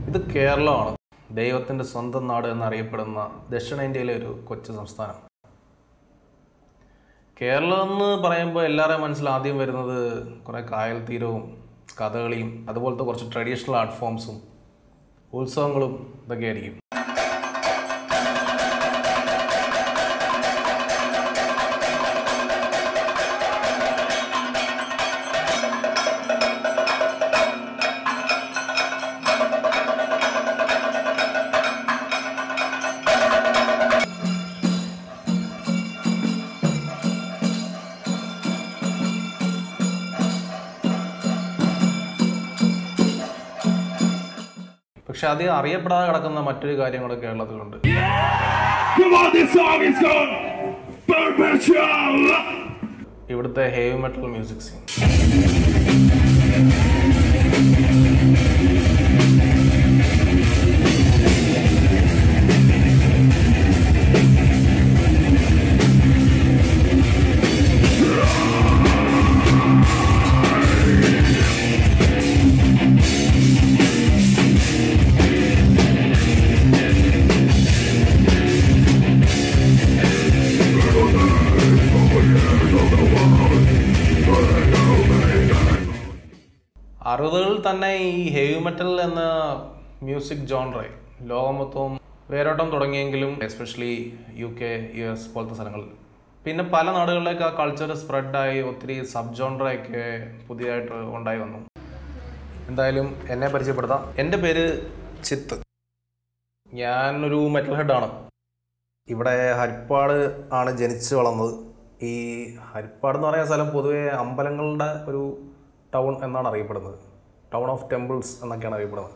ഇത് കേരളമാണ് ദൈവത്തിൻ്റെ സ്വന്തം നാട് എന്നറിയപ്പെടുന്ന ദക്ഷിണേന്ത്യയിലെ ഒരു കൊച്ചു സംസ്ഥാനം കേരളം എന്ന് പറയുമ്പോൾ എല്ലാവരുടെയും മനസ്സിൽ ആദ്യം വരുന്നത് കുറേ കായൽ തീരവും കഥകളിയും അതുപോലത്തെ കുറച്ച് ട്രഡീഷണൽ ആർട്ട് ഫോംസും ഉത്സവങ്ങളും ഇതൊക്കെ ആയിരിക്കും പക്ഷെ അധികം അറിയപ്പെടാതെ കിടക്കുന്ന മറ്റൊരു കാര്യം കൂടെ കേരളത്തിലുണ്ട് Come on, this song is called Perpetual! ഇവിടുത്തെ ഹെവി മെറ്റൽ മ്യൂസിക് സീൻ അറുപതുകളിൽ തന്നെ ഈ ഹെവി മെറ്റൽ എന്ന മ്യൂസിക് ജോൺറ ലോകം മൊത്തവും വേരോട്ടം തുടങ്ങിയെങ്കിലും especially U K U S പോലത്തെ സ്ഥലങ്ങളിൽ പിന്നെ പല നാടുകളിലേക്ക് ആ കൾച്ചർ സ്പ്രെഡായി ഒത്തിരി സബ് ജോൺറയൊക്കെ പുതിയതായിട്ട് ഉണ്ടായി വന്നു എന്തായാലും എന്നെ പരിചയപ്പെടുത്താം എൻ്റെ പേര് ചിത്ത് ഞാനൊരു മെറ്റൽ ഹെഡാണ് ഇവിടെ ഹരിപ്പാട് ആണ് ജനിച്ചു വളർന്നത് ഈ ഹരിപ്പാട് എന്ന് പറയുന്ന സ്ഥലം പൊതുവെ അമ്പലങ്ങളുടെ ഒരു ടൗൺ എന്നാണ് അറിയപ്പെടുന്നത് ടൗൺ ഓഫ് ടെമ്പിൾസ് എന്നൊക്കെയാണ് അറിയപ്പെടുന്നത്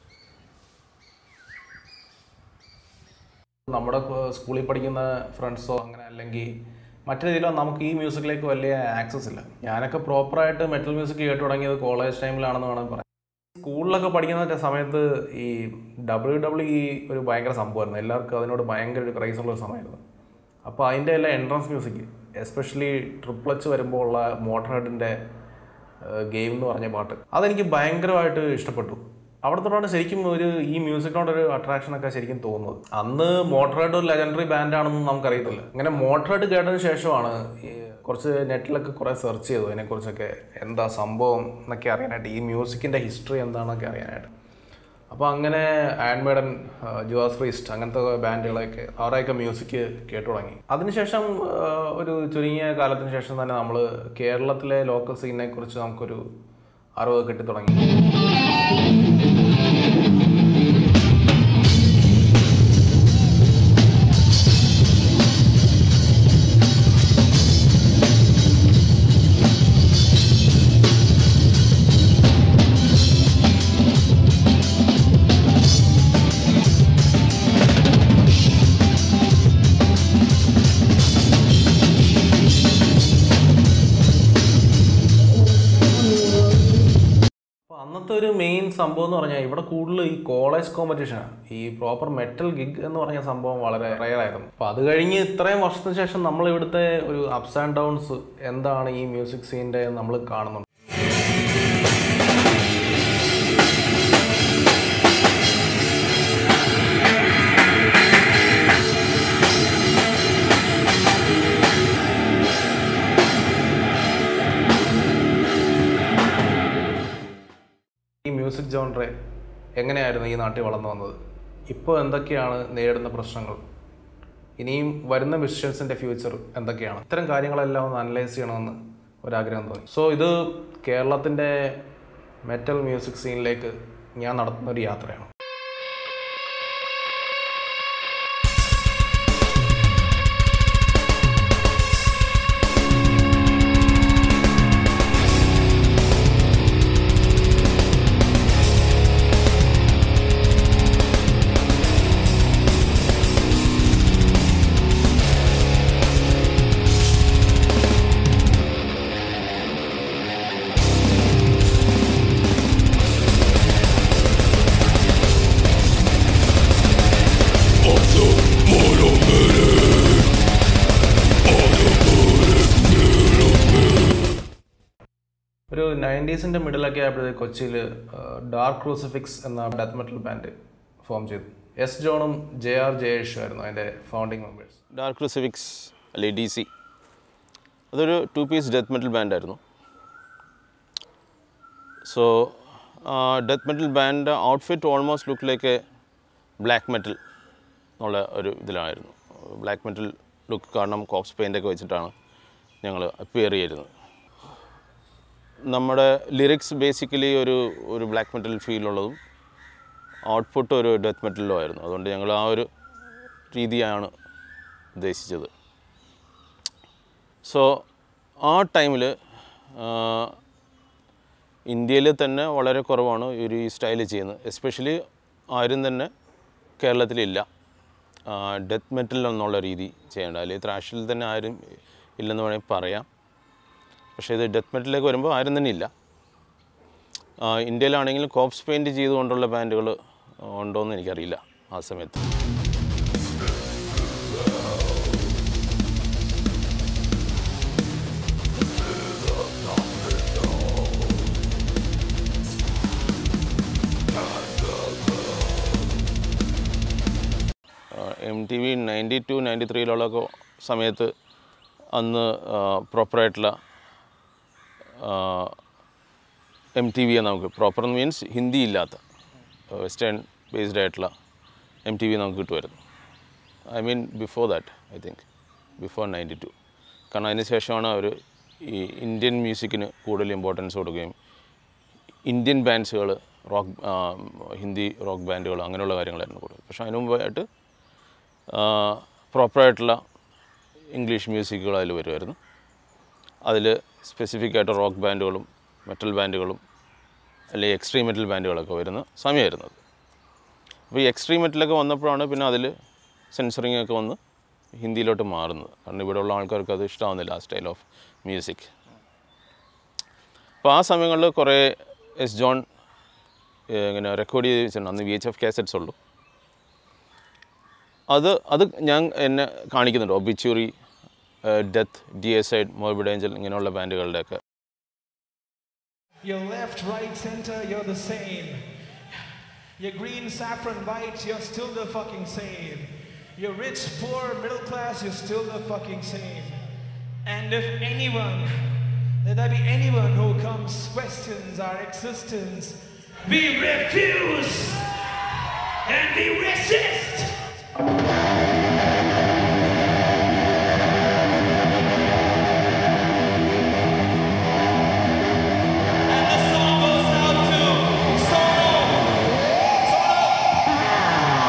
നമ്മുടെ കോ- സ്കൂളിൽ പഠിക്കുന്ന ഫ്രണ്ട്സോ അങ്ങനെ അല്ലെങ്കിൽ മറ്റു രീതിയിലോ നമുക്ക് ഈ മ്യൂസിക്കിലേക്ക് വലിയ ആക്സസ് ഇല്ല ഞാനൊക്കെ പ്രോപ്പറായിട്ട് മെറ്റൽ മ്യൂസിക് കേട്ടു തുടങ്ങിയത് കോളേജ് ടൈമിലാണെന്ന് വേണമെങ്കിൽ പറയാം സ്കൂളിലൊക്കെ പഠിക്കുന്ന സമയത്ത് ഈ ഡബ്ല്യു ഡബ്ല്യു ഈ ഒരു ഭയങ്കര സംഭവമായിരുന്നു എല്ലാവർക്കും അതിനോട് ഭയങ്കര ഒരു ക്രൈസ് ഉള്ള ഒരു സമയമായിരുന്നു അപ്പോൾ അതിൻ്റെ എല്ലാം എൻട്രൻസ് മ്യൂസിക് എസ്പെഷ്യലി ട്രിപ്ലച്ച് വരുമ്പോൾ ഉള്ള മോട്ടർ ഹെഡിൻ്റെ ഗെയിം എന്ന് പറഞ്ഞ പാട്ട് അതെനിക്ക് ഭയങ്കരമായിട്ട് ഇഷ്ടപ്പെട്ടു അവിടെ തൊട്ടാണ് ശരിക്കും ഒരു ഈ മ്യൂസിക്കിനോടൊരു അട്രാക്ഷൻ ഒക്കെ ശരിക്കും തോന്നുന്നത് അന്ന് മോട്ടറേഡ് ഒരു ലെജൻഡറി ബാൻഡാണെന്ന് നമുക്കറിയത്തില്ല ഇങ്ങനെ മോട്ടറേഡ് കേട്ടതിന് ശേഷമാണ് ഈ കുറച്ച് നെറ്റിലൊക്കെ കുറേ സെർച്ച് ചെയ്തു അതിനെക്കുറിച്ചൊക്കെ എന്താ സംഭവം എന്നൊക്കെ അറിയാനായിട്ട് ഈ മ്യൂസിക്കിൻ്റെ ഹിസ്റ്ററി എന്താണെന്നൊക്കെ അറിയാനായിട്ട് അപ്പോൾ അങ്ങനെ ആൻമേഡൻ ജുവാസ് റീസ്റ്റ് അങ്ങനത്തെ ബാൻഡുകളൊക്കെ അവരുടെയൊക്കെ മ്യൂസിക് കേട്ടു തുടങ്ങി അതിനുശേഷം ആ, ഒരു ചുരുങ്ങിയ കാലത്തിന് ശേഷം തന്നെ നമ്മൾ കേരളത്തിലെ ലോക്കൽ സീനിനെ കുറിച്ച് നമുക്കൊരു അറിവ് കിട്ടി തുടങ്ങി അപ്പോൾ അന്നത്തെ ഒരു മെയിൻ സംഭവം എന്ന് പറഞ്ഞാൽ ഇവിടെ കൂടുതൽ ഈ കോളേജ് കോമ്പറ്റീഷനാണ് ഈ പ്രോപ്പർ മെറ്റൽ ഗിഗ് എന്ന് പറഞ്ഞ സംഭവം വളരെ റയർ ആയിരുന്നു അപ്പോൾ അത് കഴിഞ്ഞ് ഇത്രയും വർഷത്തിന് ശേഷം നമ്മൾ ഇവിടുത്തെ ഒരു അപ്സ് ആൻഡ് ഡൗൺസ് എന്താണ് ഈ മ്യൂസിക് സീൻ്റെ നമ്മൾ കാണുന്നുണ്ട് ഈ മ്യൂസിക് ജോൺറെ എങ്ങനെയായിരുന്നു ഈ നാട്ടിൽ വളർന്നു വന്നത് ഇപ്പോൾ എന്തൊക്കെയാണ് നേരിടുന്ന പ്രശ്നങ്ങൾ ഇനിയും വരുന്ന മിഷൻസിൻ്റെ ഫ്യൂച്ചർ എന്തൊക്കെയാണ് ഇത്തരം കാര്യങ്ങളെല്ലാം ഒന്ന് അനലൈസ് ചെയ്യണമെന്ന് ഒരാഗ്രഹം തോന്നി സോ ഇത് കേരളത്തിൻ്റെ മെറ്റൽ മ്യൂസിക് സീനിലേക്ക് ഞാൻ നടത്തുന്ന ഒരു യാത്രയാണ് ഒരു നയൻറ്റീസിൻ്റെ മിഡിലൊക്കെ ആയപ്പോഴത്തേക്ക് കൊച്ചിയിൽ ഡാർക്ക് ക്രൂസിഫിക്സ് എന്ന ഡെത്ത് മെറ്റൽ ബാൻഡ് ഫോം ചെയ്തു എസ് ജോണും ജെ ആർ ജയേഷും ആയിരുന്നു അതിൻ്റെ ഫൗണ്ടിങ് മെമ്പേഴ്സ് ഡാർക്ക് ക്രൂസിഫിക്സ് അല്ലെ ഡി സി അതൊരു ടു പീസ് ഡെത്ത് മെറ്റൽ ബാൻഡായിരുന്നു so death metal band outfit almost look like a black metal എന്നുള്ള ഒരു ഇതിലായിരുന്നു ബ്ലാക്ക് മെറ്റൽ ലുക്ക് കാരണം കോപ്സ് പെയിൻ്റൊക്കെ വെച്ചിട്ടാണ് ഞങ്ങൾ അപ്പിയർ ചെയ്തിരുന്നത് നമ്മുടെ ലിറിക്സ് ബേസിക്കലി ഒരു ഒരു ബ്ലാക്ക് മെറ്റൽ ഫീലുള്ളതും ഔട്ട്പുട്ട് ഒരു ഡെത്ത് മെറ്റലും ആയിരുന്നു അതുകൊണ്ട് ഞങ്ങൾ ആ ഒരു രീതിയാണ് ഉദ്ദേശിച്ചത് സോ ആ ടൈമിൽ ഇന്ത്യയിൽ തന്നെ വളരെ കുറവാണ് ഒരു ഈ സ്റ്റൈൽ ചെയ്യുന്നത് എസ്പെഷ്യലി ആരും തന്നെ കേരളത്തിലില്ല ഡെത്ത് മെറ്റൽ എന്നുള്ള രീതി ചെയ്യേണ്ട അല്ലെങ്കിൽ ത്രാഷിൽ തന്നെ ആരും ഇല്ലെന്ന് വേണമെങ്കിൽ പറയാം പക്ഷേ ഇത് ഡെത്ത് മെറ്റലിലേക്ക് വരുമ്പോൾ ആരും തന്നെ ഇല്ല ആ, ഇന്ത്യയിലാണെങ്കിൽ കോപ്സ് പെയിൻറ്റ് ചെയ്തുകൊണ്ടുള്ള ബാൻഡുകൾ ഉണ്ടോ എന്ന് എനിക്കറിയില്ല ആ സമയത്ത് M T V ninety two ninety ത്രീയിലുള്ള സമയത്ത് അന്ന് പ്രോപ്പറായിട്ടുള്ള എം ടി വി നമുക്ക് പ്രോപ്പർ മീൻസ് ഹിന്ദി ഇല്ലാത്ത വെസ്റ്റേൺ ബേസ്ഡ് ആയിട്ടുള്ള എം ടി വി നമുക്ക് കിട്ടുമായിരുന്നു I mean before that I think before ninety two കാരണം അതിന് ശേഷമാണ് അവർ ഈ ഇന്ത്യൻ മ്യൂസിക്കിന് കൂടുതൽ ഇമ്പോർട്ടൻസ് കൊടുക്കുകയും ഇന്ത്യൻ ബാൻഡ്സുകൾ റോക്ക് ഹിന്ദി റോക്ക് ബാൻഡുകൾ അങ്ങനെയുള്ള കാര്യങ്ങളായിരുന്നു കൂടുതൽ പക്ഷേ അതിന് മുമ്പായിട്ട് പ്രോപ്പറായിട്ടുള്ള ഇംഗ്ലീഷ് മ്യൂസിക്കുകൾ അതിൽ വരുമായിരുന്നു അതിൽ സ്പെസിഫിക് ആയിട്ട് റോക്ക് ബാൻഡുകളും മെറ്റൽ ബാൻഡുകളും അല്ലെങ്കിൽ എക്സ്ട്രീം മെറ്റൽ ബാൻഡുകളൊക്കെ വരുന്ന സമയമായിരുന്നത് അപ്പോൾ ഈ എക്സ്ട്രീം മെറ്റലൊക്കെ വന്നപ്പോഴാണ് പിന്നെ അതിൽ സെൻസറിങ് ഒക്കെ വന്ന് ഹിന്ദിയിലോട്ട് മാറുന്നത് കാരണം ഇവിടെയുള്ള ആൾക്കാർക്ക് അത് ഇഷ്ടമാവുന്നില്ല ആ സ്റ്റൈൽ ഓഫ് മ്യൂസിക് അപ്പോൾ ആ സമയങ്ങളിൽ കുറേ എസ് ജോൺ ഏഹ്, ഇങ്ങനെ റെക്കോർഡ് ചെയ്ത് വെച്ചിട്ടുണ്ട് അന്ന് വി എച്ച് എഫ് കാസറ്റ്സ് ഉള്ളൂ അത് അത് ഞാൻ എന്നെ കാണിക്കുന്നുണ്ട് obituary death deicide morbid angel ഇങ്ങനെയുള്ള ബാൻഡുകളുടെയൊക്കെ Your left, right, center, you're the same. Your green, saffron, white, you're still the fucking same. You're rich, poor, middle class, you're still the fucking same. And if anyone, let there be anyone who comes questions our existence, we refuse and we resist. And the song goes out to Solo. Solo.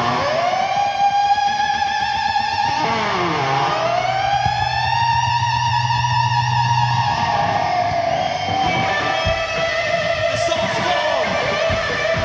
The song's called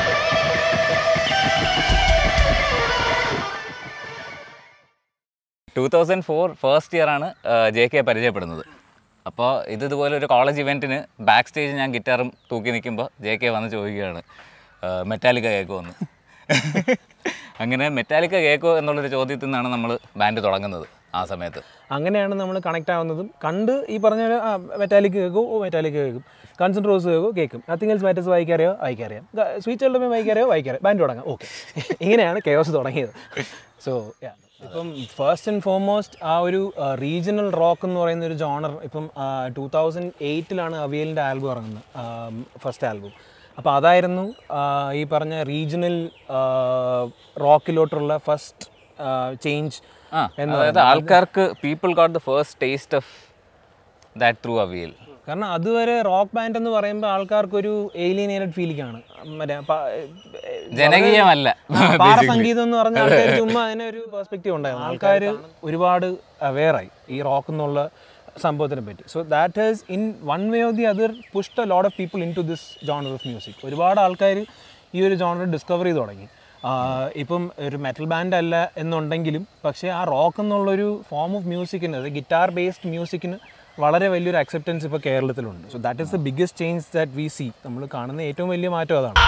two thousand four first year ആണ് J K പരിചയപ്പെടുന്നത് അപ്പോൾ ഇത് ഇതുപോലെ ഒരു college ഇവൻറ്റിന് back stage ഞാൻ ഗിറ്റാറും തൂക്കി നിൽക്കുമ്പോൾ J K വന്ന് ചോദിക്കുകയാണ് മെറ്റാലിക്ക കേൾക്കുമോ എന്ന് അങ്ങനെ മെറ്റാലിക്ക കേൾക്കോ എന്നുള്ളൊരു ചോദ്യത്തിൽ നിന്നാണ് നമ്മൾ ബാൻഡ് തുടങ്ങുന്നത് ആ സമയത്ത് അങ്ങനെയാണ് നമ്മൾ കണക്ട് ആവുന്നതും കണ്ട് ഈ പറഞ്ഞ പോലെ ആ മെറ്റാലിക് കേൾക്കും ഓ മെറ്റാലിക് കേൾക്കും കൺസെൻറ്റ് റോസ് കേൾക്കും കേൾക്കും നത്തിങ് എൽസ് മാറ്റേഴ്സ് വായിക്കാറിയോ വായിക്കാറിയാം സ്വീറ്റ് ചെല്ലുമ്പോൾ വായിക്കാറിയോ വായിക്കാറിയോ ബാൻഡ് തുടങ്ങാം ഓക്കെ ഇങ്ങനെയാണ് കെയോസ് തുടങ്ങിയത് സോ ഇപ്പം ഫസ്റ്റ് ആൻഡ് ഫോർമോസ്റ്റ് ആ ഒരു റീജിയണൽ റോക്ക് എന്ന് പറയുന്ന ഒരു ജോണർ ഇപ്പം ടൂ തൗസൻഡ് എയ്റ്റിലാണ് അവിയലിൻ്റെ ആൽബം ഇറങ്ങുന്നത് ഫസ്റ്റ് ആൽബം അപ്പോൾ അതായിരുന്നു ആ, ഈ പറഞ്ഞ റീജിയണൽ റോക്കിലോട്ടുള്ള ഫസ്റ്റ് ചേഞ്ച് ആ അതായത് ആൾക്കാർക്ക് people got the first taste of that through Avial കാരണം അതുവരെ റോക്ക് ബാൻഡ് എന്ന് പറയുമ്പോൾ ആൾക്കാർക്കൊരു ഏലിയനേറ്റഡ് ഫീലിംഗ് ആണ് മറ്റേ പ- ജനകീയമല്ല പാറ സംഗീതം എന്ന് പറഞ്ഞ ആൾക്കാർ ചുമ്മാ അതിനെ ഒരു പെർസ്പെക്റ്റീവ് ഉണ്ടായിരുന്നു ആൾക്കാർ ഒരുപാട് അവെയറായി ഈ റോക്ക് എന്നുള്ള സംഭവത്തിനെ പറ്റി so that has in one way of the other pushed a lot of people into this genre of music ഒരുപാട് ആൾക്കാർ ഈ ഒരു ജോണർ ഡിസ്കവർ ചെയ്ത് തുടങ്ങി ആ, ഇപ്പം ഒരു മെറ്റൽ ബാൻഡ് അല്ല എന്നുണ്ടെങ്കിലും പക്ഷേ ആ റോക്ക് എന്നുള്ളൊരു ഫോം ഓഫ് മ്യൂസിക്കിന് അതായത് ഗിറ്റാർ ബേസ്ഡ് മ്യൂസിക്കിന് വളരെ വലിയൊരു അക്സെപ്റ്റൻസ് ഇപ്പോൾ കേരളത്തിലുണ്ട് so that is the biggest change that we see നമ്മൾ കാണുന്ന ഏറ്റവും വലിയ മാറ്റം അതാണ്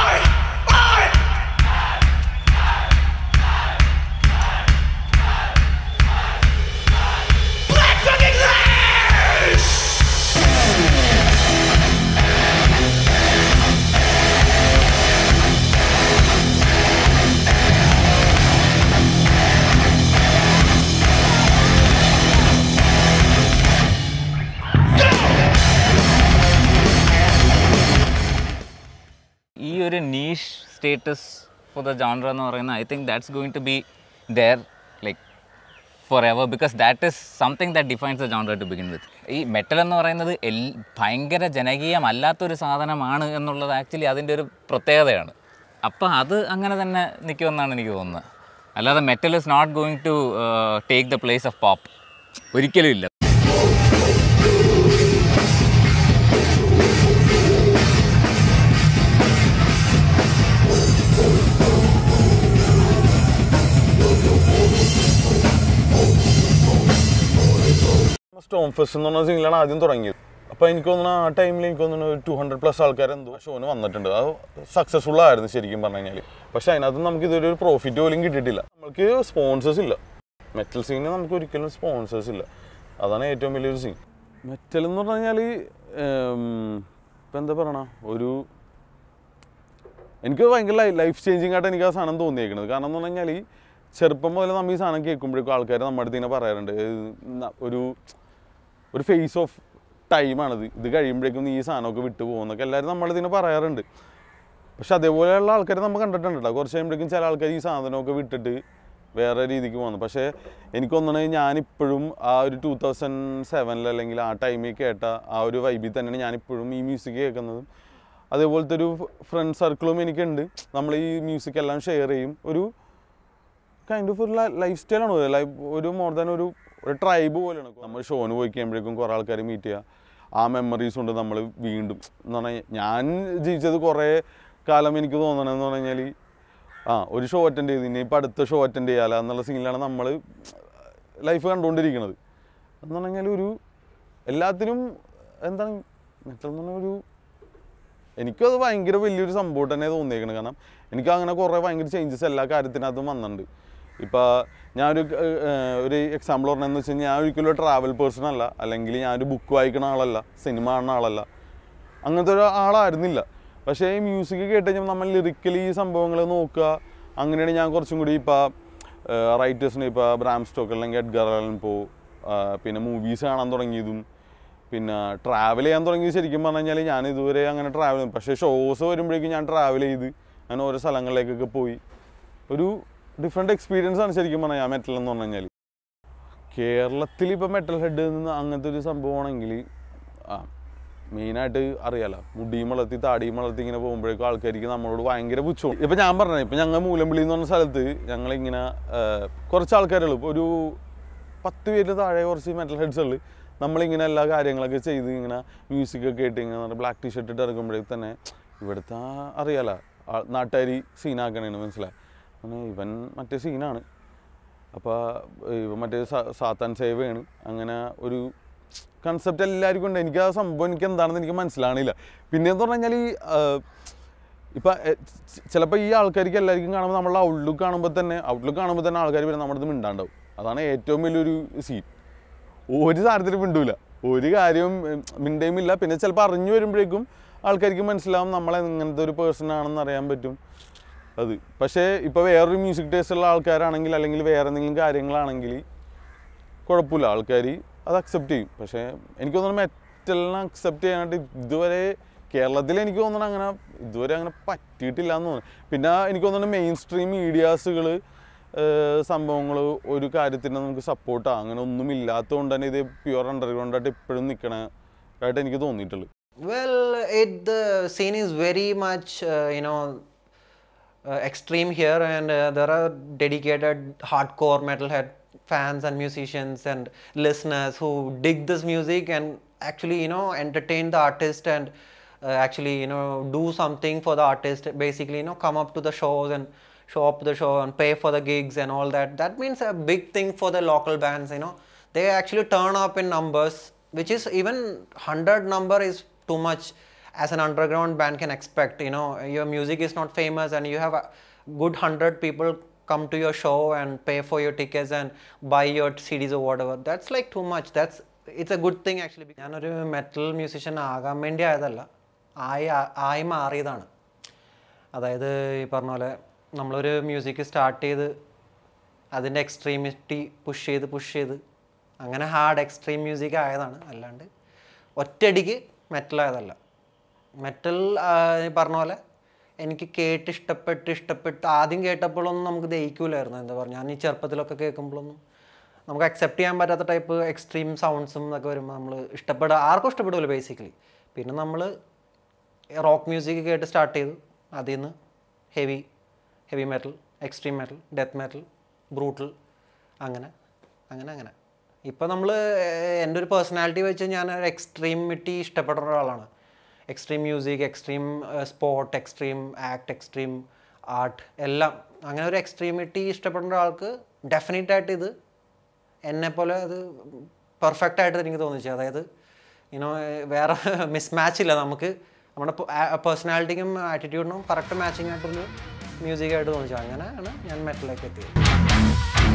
Black fucking lies! Status for the genre എന്ന് പറയുന്നത് I think that's going to be there like forever because that is something that defines the genre to begin with ഈ metal എന്ന് പറയുന്നത് എൽ ഭയങ്കര ജനകീയമല്ലാത്തൊരു സാധനമാണ് എന്നുള്ളത് ആക്ച്വലി അതിൻ്റെ ഒരു പ്രത്യേകതയാണ് അപ്പോൾ അത് അങ്ങനെ തന്നെ നിൽക്കുമെന്നാണ് എനിക്ക് തോന്നുന്നത് അല്ലാതെ metal is not going to take the place of pop ഒരിക്കലും ഇല്ല സ്റ്റോൺ ഫെസ്റ്റ് എന്ന് പറഞ്ഞ സിംഗിളാണ് ആദ്യം തുടങ്ങിയത് അപ്പോൾ എനിക്ക് തോന്നുന്നു ആ ടൈമിൽ എനിക്ക് തോന്നുന്നു ഒരു ടു ഹൺഡ്രഡ് പ്ലസ് ആൾക്കാർ എന്തോ ഷോന് വന്നിട്ടുണ്ട് അത് സക്സസ്ഫുൾ ആയിരുന്നു ശരിക്കും പറഞ്ഞു കഴിഞ്ഞാൽ പക്ഷേ അതിനകത്ത് നമുക്ക് ഇതൊരു ഒരു പ്രോഫിറ്റ് പോലും കിട്ടിയിട്ടില്ല നമുക്ക് സ്പോൺസേഴ്സ് ഇല്ല മെറ്റൽ സീനിൽ നമുക്ക് ഒരിക്കലും സ്പോൺസേഴ്സ് ഇല്ല അതാണ് ഏറ്റവും വലിയൊരു സീൻ മെറ്റൽ എന്ന് പറഞ്ഞു കഴിഞ്ഞാൽ ഇപ്പം എന്താ പറയണ ഒരു എനിക്ക് ഭയങ്കര ലൈഫ് ചേഞ്ചിങ് ആയിട്ട് എനിക്ക് ആ സാധനം തോന്നിയേക്കുന്നത് കാരണം എന്ന് പറഞ്ഞു കഴിഞ്ഞാൽ ചെറുപ്പം മുതൽ നമ്മൾ ഈ സാധനം കേൾക്കുമ്പോഴേക്കും ആൾക്കാർ നമ്മുടെ അടുത്ത് ഇങ്ങനെ പറയാറുണ്ട് "ഇത് ന- ഒരു ഒരു ഫേസ് ഓഫ് ടൈമാണിത് ഇത് കഴിയുമ്പോഴേക്കും നീ ഈ സാധനമൊക്കെ വിട്ടു പോകുന്നൊക്കെ എല്ലാവരും നമ്മുടെ ഇതിനെ പറയാറുണ്ട് പക്ഷെ അതേപോലെയുള്ള ആൾക്കാർ നമ്മൾ കണ്ടിട്ടുണ്ട് കേട്ടോ കുറച്ച് കഴിയുമ്പോഴേക്കും ചില ആൾക്കാർ ഈ സാധനമൊക്കെ വിട്ടിട്ട് വേറെ രീതിക്ക് പോകുന്നു പക്ഷേ എനിക്ക് തോന്നണത് ഞാനിപ്പോഴും ആ ഒരു ടൂ തൗസൻഡ് സെവനിൽ അല്ലെങ്കിൽ ആ ടൈമിൽ കേട്ട ആ ഒരു വൈബിൽ തന്നെയാണ് ഞാനിപ്പോഴും ഈ മ്യൂസിക് കേൾക്കുന്നതും അതേപോലത്തെ ഒരു ഫ്രണ്ട് സർക്കിളും എനിക്കുണ്ട് നമ്മൾ ഈ മ്യൂസിക് എല്ലാം ഷെയർ ചെയ്യും ഒരു കൈൻഡ് ഓഫ് ഒരു ലൈഫ് സ്റ്റൈലാണ് ലൈഫ് ഒരു മോർ ദാൻ ഒരു ഒരു ട്രൈബ് പോലെയാണ് നമ്മൾ ഷോന് പോയി കഴിയുമ്പോഴേക്കും കുറേ ആൾക്കാർ മീറ്റ് ചെയ്യുക ആ മെമ്മറീസ് കൊണ്ട് നമ്മൾ വീണ്ടും എന്ന് പറഞ്ഞാൽ ഞാൻ ജീവിച്ചത് കുറേ കാലം എനിക്ക് തോന്നണമെന്ന് പറഞ്ഞു കഴിഞ്ഞാൽ ആ ഒരു ഷോ അറ്റൻഡ് ചെയ്ത് ഇനി ഇപ്പം അടുത്ത ഷോ അറ്റൻഡ് ചെയ്യാല എന്നുള്ള സീനിലാണ് നമ്മൾ ലൈഫ് കണ്ടുകൊണ്ടിരിക്കുന്നത് എന്ന് പറഞ്ഞു കഴിഞ്ഞാൽ ഒരു എല്ലാത്തിനും എന്താണ് മെറ്റൽ എന്ന് പറഞ്ഞാൽ ഒരു എനിക്കത് ഭയങ്കര വലിയൊരു സംഭവം തന്നെ തോന്നിയേക്കണം കാരണം എനിക്ക് അങ്ങനെ കുറേ ഭയങ്കര ചേഞ്ചസ് എല്ലാ കാര്യത്തിനകത്തും വന്നിട്ടുണ്ട് ഇപ്പോൾ ഞാനൊരു ഏർ, ഒരു എക്സാമ്പിൾ പറഞ്ഞതെന്ന് വെച്ച് കഴിഞ്ഞാൽ ഞാൻ ഒരിക്കലും ഒരു ട്രാവൽ പേഴ്സൺ അല്ല അല്ലെങ്കിൽ ഞാനൊരു ബുക്ക് വായിക്കുന്ന ആളല്ല സിനിമ കാണുന്ന ആളല്ല അങ്ങനത്തെ ഒരു ആളായിരുന്നില്ല പക്ഷേ ഈ മ്യൂസിക് കേട്ട് കഴിഞ്ഞാൽ നമ്മൾ ലിറിക്കലി ഈ സംഭവങ്ങൾ നോക്കുക അങ്ങനെയാണ് ഞാൻ കുറച്ചും കൂടി ഇപ്പോൾ റൈറ്റേഴ്സിന് ഇപ്പോൾ ബ്രാം സ്റ്റോക്ക് അല്ലെങ്കിൽ എഡ്ഗർ അലൻ പോ ആ, പിന്നെ മൂവീസ് കാണാൻ തുടങ്ങിയതും പിന്നെ ട്രാവൽ ചെയ്യാൻ തുടങ്ങിയത് ശരിക്കും പറഞ്ഞു കഴിഞ്ഞാൽ ഞാൻ ഇതുവരെ അങ്ങനെ ട്രാവൽ പക്ഷേ ഷോസ് വരുമ്പോഴേക്കും ഞാൻ ട്രാവൽ ചെയ്ത് അങ്ങനെ ഓരോ സ്ഥലങ്ങളിലേക്കൊക്കെ പോയി ഒരു ഡിഫറെൻറ്റ് എക്സ്പീരിയൻസ് ആണ് ശരിക്കും പറഞ്ഞാൽ മെറ്റൽ എന്ന് പറഞ്ഞു കഴിഞ്ഞാൽ കേരളത്തിൽ ഇപ്പോൾ മെറ്റൽ ഹെഡ് നിന്ന് അങ്ങനത്തെ ഒരു സംഭവമാണെങ്കിൽ ആ മെയിനായിട്ട് അറിയാലോ മുടിയും വളർത്തി താടിയും വളർത്തി ഇങ്ങനെ പോകുമ്പോഴേക്കും ആൾക്കാർക്ക് നമ്മളോട് ഭയങ്കര പുച്ഛവും ഇപ്പം ഞാൻ പറഞ്ഞത് ഇപ്പം ഞങ്ങൾ മൂലമ്പിളി എന്ന് പറഞ്ഞ സ്ഥലത്ത് ഞങ്ങളിങ്ങനെ ആ, കുറച്ച് ആൾക്കാരുള്ളൂ ഇപ്പോൾ ഒരു പത്ത് പേരിൽ താഴെ കുറച്ച് മെറ്റൽ ഹെഡ്സുകൾ നമ്മളിങ്ങനെ എല്ലാ കാര്യങ്ങളൊക്കെ ചെയ്ത് ഇങ്ങനെ മ്യൂസിക്കൊക്കെ ഇട്ട് ഇങ്ങനെ ബ്ലാക്ക് ടീ ഷർട്ട് ഇട്ട് ഇറങ്ങുമ്പോഴേക്ക് തന്നെ ഇവിടുത്തെ ആ അറിയാലോ ആ- നാട്ടുകാരി സീനാക്കണേന്ന് മനസ്സിലായി അങ്ങനെ ഇവൻ മറ്റേ സീനാണ് അപ്പോൾ മറ്റേ സാ- സാത്താൻ സേവയാണ് അങ്ങനെ ഒരു കൺസെപ്റ്റ് എല്ലാവർക്കും ഉണ്ട് എനിക്ക് ആ സംഭവം എനിക്ക് എന്താണെന്ന് എനിക്ക് മനസ്സിലാണില്ല പിന്നെ എന്ന് പറഞ്ഞു കഴിഞ്ഞാൽ ഈ ഇപ്പം ചിലപ്പോൾ ഈ ആൾക്കാർക്ക് എല്ലാവർക്കും കാണുമ്പോൾ നമ്മളുടെ ഔട്ട്ലുക്ക് കാണുമ്പോൾ തന്നെ ഔട്ട്ലുക്ക് കാണുമ്പോൾ തന്നെ ആൾക്കാർ വരെ നമ്മുടെ അടുത്ത് മിണ്ടാണ്ടാവും അതാണ് ഏറ്റവും വലിയൊരു സീൻ ഒരു സാധനത്തിനും മിണ്ടൂല ഒരു കാര്യവും ഉം, മിണ്ടയുമില്ല പിന്നെ ചിലപ്പോൾ അറിഞ്ഞു വരുമ്പോഴേക്കും ആൾക്കാർക്ക് മനസ്സിലാവും നമ്മളെ ഇങ്ങനത്തെ ഒരു പേഴ്സൺ ആണെന്ന് അറിയാൻ പറ്റും അത് പക്ഷേ ഇപ്പോൾ വേറൊരു മ്യൂസിക് ടേസ്റ്റ് ഉള്ള ആൾക്കാരാണെങ്കിൽ അല്ലെങ്കിൽ വേറെ എന്തെങ്കിലും കാര്യങ്ങളാണെങ്കിൽ കുഴപ്പമില്ല ആൾക്കാർ അത് അക്സെപ്റ്റ് ചെയ്യും പക്ഷേ എനിക്ക് തോന്നുന്നു മെറ്റലിനെ അക്സെപ്റ്റ് ചെയ്യാനായിട്ട് ഇതുവരെ കേരളത്തിൽ എനിക്ക് തോന്നുന്നു അങ്ങനെ ഇതുവരെ അങ്ങനെ പറ്റിയിട്ടില്ല എന്ന് തോന്നുന്നു പിന്നെ എനിക്ക് തോന്നുന്നു മെയിൻ സ്ട്രീം മീഡിയാസുകൾ സംഭവങ്ങൾ ഒരു കാര്യത്തിന് നമുക്ക് സപ്പോർട്ടാണ് അങ്ങനെ ഒന്നും ഇല്ലാത്തതുകൊണ്ട് തന്നെ ഇത് പ്യുവർ അണ്ടർഗ്രൗണ്ടായിട്ട് ഇപ്പോഴും നിൽക്കണതായിട്ട് എനിക്ക് തോന്നിയിട്ടുള്ളൂ Well, it the scene is very much uh, you know uh, extreme here, and uh, there are dedicated hardcore metalhead fans and musicians and listeners who dig this music and actually you know entertain the artist and uh, actually you know do something for the artist. Basically, you know, come up to the shows and show up the show and pay for the gigs and all that. That means a big thing for the local bands. You know, they actually turn up in numbers, which is even hundred number is too much as an underground band can expect. You know, your music is not famous and you have a good hundred people come to your show and pay for your tickets and buy your CDs or whatever. That's like too much. That's it's a good thing actually. ഞാനൊരു metal musician ആകാൻ വേണ്ടി ആയതല്ല ആയി ആയി മാറിയതാണ് അതായത് ഈ പറഞ്ഞ പോലെ നമ്മളൊരു മ്യൂസിക് സ്റ്റാർട്ട് ചെയ്ത് അതിൻ്റെ എക്സ്ട്രീമിറ്റി പുഷ് ചെയ്ത് പുഷ് ചെയ്ത് അങ്ങനെ ഹാർഡ് എക്സ്ട്രീം മ്യൂസിക് ആയതാണ് അല്ലാണ്ട് ഒറ്റയടിക്ക് മെറ്റൽ ആയതല്ല മെറ്റൽ ഈ പറഞ്ഞ പോലെ എനിക്ക് കേട്ട് ഇഷ്ടപ്പെട്ട് ഇഷ്ടപ്പെട്ട് ആദ്യം കേട്ടപ്പോഴൊന്നും നമുക്ക് ദഹിക്കൂലായിരുന്നു എന്താ പറയുക ഞാൻ ഈ ചെറുപ്പത്തിലൊക്കെ കേൾക്കുമ്പോഴൊന്നും നമുക്ക് അക്സെപ്റ്റ് ചെയ്യാൻ പറ്റാത്ത ടൈപ്പ് എക്സ്ട്രീം സൗണ്ട്സും ഒക്കെ വരുമ്പോൾ നമ്മൾ ഇഷ്ടപ്പെടുക ആർക്കും ഇഷ്ടപ്പെടില്ല ബേസിക്കലി പിന്നെ നമ്മൾ റോക്ക് മ്യൂസിക് കേട്ട് സ്റ്റാർട്ട് ചെയ്തു അതിൽ നിന്ന് heavy heavy metal extreme metal death metal brutal അങ്ങനെ അങ്ങനെ അങ്ങനെ ഇപ്പോൾ നമ്മൾ എൻ്റെ ഒരു പേഴ്സണാലിറ്റി വെച്ച് ഞാൻ ഒരു എക്സ്ട്രീമിറ്റി ഇഷ്ടപ്പെടുന്ന ഒരാളാണ് extreme music extreme sport extreme act extreme art എല്ലാം അങ്ങനെ ഒരു എക്സ്ട്രീമിറ്റി ഇഷ്ടപ്പെടുന്ന ഒരാൾക്ക് ഡെഫിനറ്റ് ആയിട്ട് ഇത് എന്നെ പോലെ അത് പെർഫെക്റ്റ് ആയിട്ട് എനിക്ക് തോന്നിച്ചു അതായത് യുനോ വേറെ മിസ്മാച്ച് ഇല്ല നമുക്ക് നമ്മുടെ പേഴ്സണാലിറ്റിക്കും ആറ്റിറ്റ്യൂഡിനും കറക്റ്റ് മാച്ചിങ് ആയിട്ടൊരു മ്യൂസിക്കായിട്ട് തോന്നിച്ചു അങ്ങനെയാണ് ഞാൻ മെറ്റലിലേക്ക് എത്തിയത്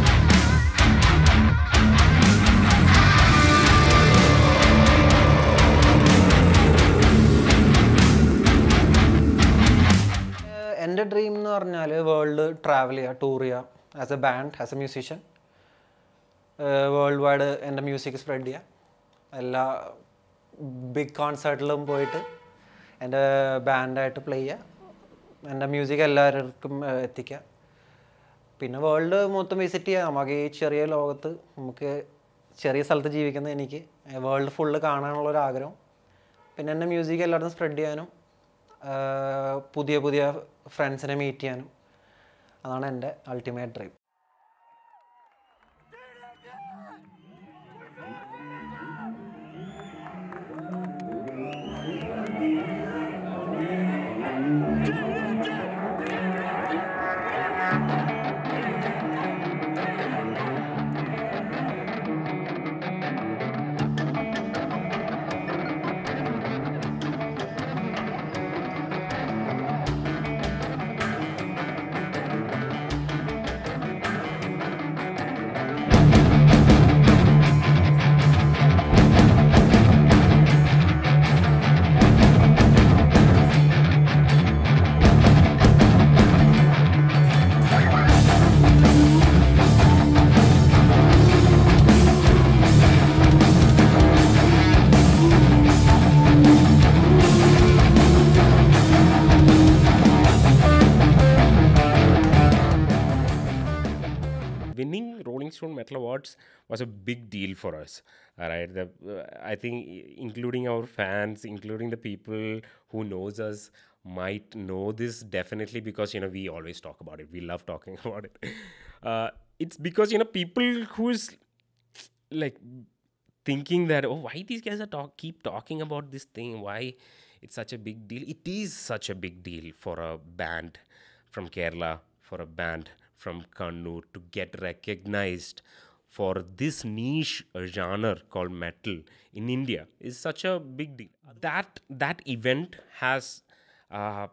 ഏഹ് എൻ്റെ ഡ്രീം എന്ന് പറഞ്ഞാൽ വേൾഡ് ട്രാവൽ ചെയ്യുക ടൂർ ചെയ്യുക as a band as a musician world wide എൻ്റെ മ്യൂസിക് സ്പ്രെഡ് ചെയ്യുക എല്ലാ ബിഗ് കോൺസേർട്ടിലും പോയിട്ട് എൻ്റെ ബാൻഡായിട്ട് പ്ലേ ചെയ്യുക എൻ്റെ മ്യൂസിക് എല്ലാവർക്കും ഏഹ്, എത്തിക്കുക പിന്നെ വേൾഡ് മൊത്തം വിസിറ്റ് ചെയ്യുക നമുക്ക് ഈ ചെറിയ ലോകത്ത് നമുക്ക് ചെറിയ സ്ഥലത്ത് ജീവിക്കുന്ന എനിക്ക് വേൾഡ് ഫുള്ള് കാണാനുള്ള ഒരു ആഗ്രഹം പിന്നെ എൻ്റെ മ്യൂസിക് എല്ലായിടത്തും സ്പ്രെഡ് ചെയ്യാനും ആഹ് പുതിയ പുതിയ ഫ്രണ്ട്സിനെ മീറ്റ് ചെയ്യാനും അതാണ് എൻ്റെ ultimate dream winning Rolling Stone Metal Awards was a big deal for us. All right, the, uh, I think i- including our fans, including the people who knows us, might know this definitely because you know we always talk about it. We love talking about it. Uh, it's because you know people who's like thinking that oh why these guys are talk keep talking about this thing why it's such a big deal it is such a big deal for a band from kerala for a band from kannur to get recognized for this niche uh, genre called metal in india is such a big deal that that event has uh,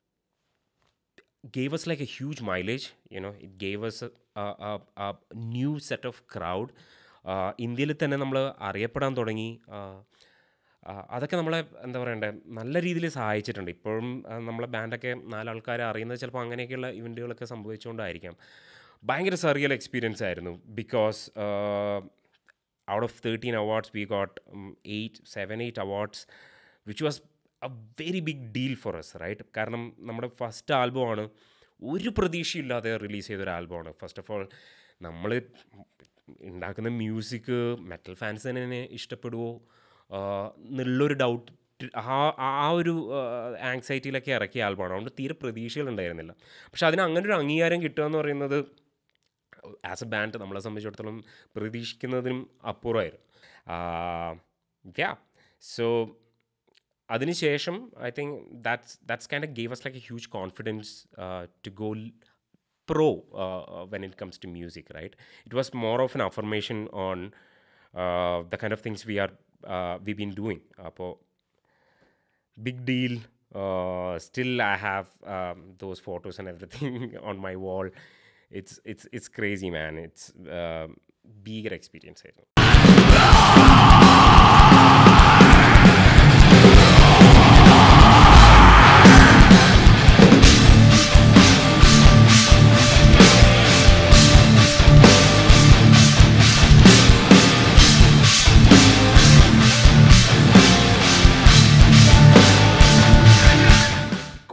gave us like a huge mileage you know it gave us a, a, a, a new set of crowd ഇന്ത്യയിൽ തന്നെ നമ്മൾ അറിയപ്പെടാൻ തുടങ്ങി ആ, ആ, അതൊക്കെ നമ്മളെ എന്താ പറയണ്ടേ നല്ല രീതിയിൽ സഹായിച്ചിട്ടുണ്ട് ഇപ്പോഴും ആ, നമ്മളെ ബാൻഡൊക്കെ നാലാൾക്കാരെ അറിയുന്നത് ചിലപ്പോൾ അങ്ങനെയൊക്കെയുള്ള ഇവൻറ്റുകളൊക്കെ സംഭവിച്ചുകൊണ്ടായിരിക്കാം ഭയങ്കര സറിയൽ എക്സ്പീരിയൻസ് ആയിരുന്നു because out of thirteen awards we got eight seven eight awards which was a very big deal for us right കാരണം നമ്മുടെ ഫസ്റ്റ് ആൽബമാണ് ഒരു പ്രതീക്ഷയില്ലാതെ റിലീസ് ചെയ്ത ഒരു ആൽബമാണ് ഫസ്റ്റ് ഓഫ് ഓൾ നമ്മൾ ഉണ്ടാക്കുന്ന മ്യൂസിക് മെറ്റൽ ഫാൻസ് തന്നെ ഇഷ്ടപ്പെടുമോ എന്നുള്ളൊരു ഡൗട്ട് ആ ആ ഒരു ആങ്സൈറ്റിയിലൊക്കെ ഇറക്കിയ ആൽബമാണ് അതുകൊണ്ട് തീരെ പ്രതീക്ഷകളുണ്ടായിരുന്നില്ല പക്ഷെ അതിന് അങ്ങനെ ഒരു അംഗീകാരം കിട്ടുക എന്ന് പറയുന്നത് ആസ് എ ബാൻഡ് നമ്മളെ സംബന്ധിച്ചിടത്തോളം പ്രതീക്ഷിക്കുന്നതിനും അപ്പുറമായിരുന്നു യാ സോ അതിനുശേഷം I think that's that's kind of gave us like a huge confidence to go pro uh, when it comes to music, right? It was more of an affirmation on uh, the kind of things we are uh, we've been doing. Apo, big deal. Uh, still, I have um, those photos and everything on my wall. It's it's it's crazy, man. It's uh, bigger experience. ആയിരുന്നു.